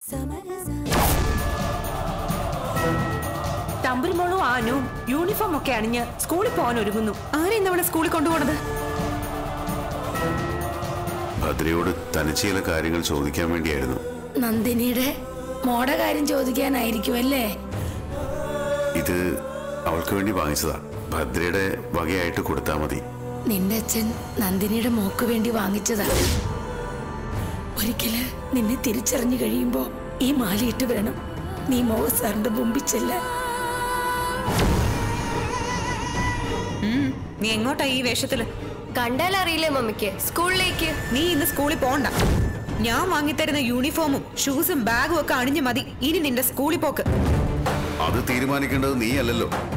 തമ്പുരുമോളും ആനു uniform ഒക്കെ അണിഞ്ഞ് സ്കൂളിൽ പോകാൻ ഒരുങ്ങുന്നു ആരെ ഇന്നവിടെ സ്കൂളിൽ കൊണ്ടുപോണത് ഭദ്രയോട് തനിച്ച് ചില കാര്യങ്ങൾ ചോദിക്കാൻ വേണ്ടിയായിരുന്നു നന്ദിനിയുടെ മോടെ കാര്യം ചോദിക്കാനായിരിക്കും അല്ലേ ഇത് അവൾക്ക് വേണ്ടി വാങ്ങിച്ചതാ ഭദ്രയുടെ വകയായിട്ട് കൊടുത്താൽ മതി നിന്റെ അച്ഛൻ നന്ദിനിയുടെ മോക്ക് വേണ്ടി വാങ്ങിച്ചതാണ് ഒരിക്കല് നിന്നെ തിരിച്ചറിഞ്ഞു കഴിയുമ്പോ ഈ മാലയിട്ട് വേണം നീ മോഹ സാറിന്റെ മുമ്പിൽ ചെല്ലാൻ നീ എങ്ങോട്ടാ ഈ വേഷത്തില് കണ്ടാൽ അറിയില്ലേ മമ്മിക്ക് സ്കൂളിലേക്ക് നീ ഇന്ന് സ്കൂളിൽ പോണ്ട ഞാൻ വാങ്ങിത്തരുന്ന യൂണിഫോമും ഷൂസും ബാഗും ഒക്കെ അണിഞ്ഞു മതി ഇനി നിന്റെ സ്കൂളിൽ പോക്ക് അത് തീരുമാനിക്കേണ്ടത് നീ അല്ലല്ലോ